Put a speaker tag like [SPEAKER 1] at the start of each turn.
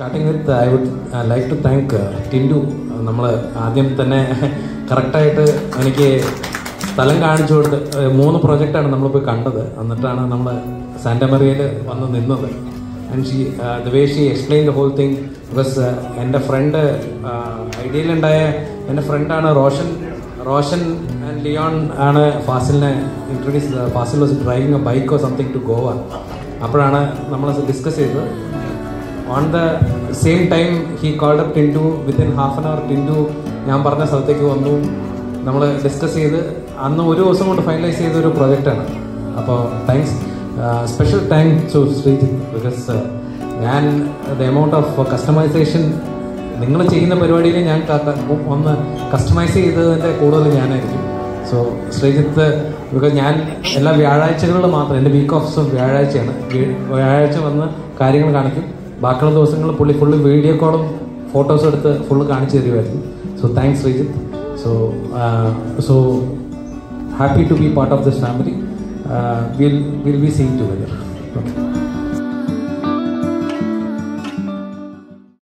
[SPEAKER 1] starting with I would like to thank Tindu നമ്മൾ ആദ്യം തന്നെ കറക്റ്റായിട്ട് എനിക്ക് സ്ഥലം കാണിച്ചു കൊടുത്ത് ഏഹ്, മൂന്ന് പ്രൊജക്റ്റാണ് നമ്മൾ പോയി കണ്ടത് എന്നിട്ടാണ് നമ്മൾ സാന്റമറിയയിൽ വന്ന് നിന്നത് and she the way she explain the whole thing because എൻ്റെ ഫ്രണ്ട് ഐഡിയയിലുണ്ടായ എൻ്റെ ഫ്രണ്ടാണ് റോഷൻ റോഷൻ ആൻഡ് ലിയോൺ ആണ് ഫാസിലിനെ introduce Fazil was driving a ബൈക്കോ സംതിങ് ടു ഗോവ അപ്പോഴാണ് നമ്മൾ ഡിസ്കസ് ചെയ്തത് on the same time he called up Tindu within half an hour Tindu ഞാൻ പറഞ്ഞ സ്ഥലത്തേക്ക് വന്നു നമ്മൾ ഡിസ്കസ് ചെയ്ത് അന്ന് ഒരു ദിവസം കൊണ്ട് ഫൈനലൈസ് ചെയ്ത ഒരു പ്രൊജക്റ്റാണ് അപ്പോൾ thanks special thank to Sreejith because ഞാൻ ദ എമൗണ്ട് ഓഫ് കസ്റ്റമൈസേഷൻ നിങ്ങൾ ചെയ്യുന്ന പരിപാടിയിൽ ഞാൻ ക- ക- ഒന്ന് കസ്റ്റമൈസ് ചെയ്തതിൻ്റെ കൂടുതൽ ഞാനായിരിക്കും സോ ശ്രീജിത്ത് ബിക്കോസ് ഞാൻ എല്ലാ വ്യാഴാഴ്ചകളിൽ മാത്രം എൻ്റെ വീക്ക് ഓഫ്സ് വ്യാഴാഴ്ചയാണ് വീ- വ്യാഴാഴ്ച വന്ന് കാര്യങ്ങൾ കാണിക്കും ബാക്കിയുള്ള ദിവസങ്ങളിൽ പുള്ളി ഫുള്ള് വീഡിയോ കോളും ഫോട്ടോസും എടുത്ത് ഫുള്ള് കാണിച്ചു തരുമായിരുന്നു so thanks Sreejith so so happy to be part of this family will will be seeing together okay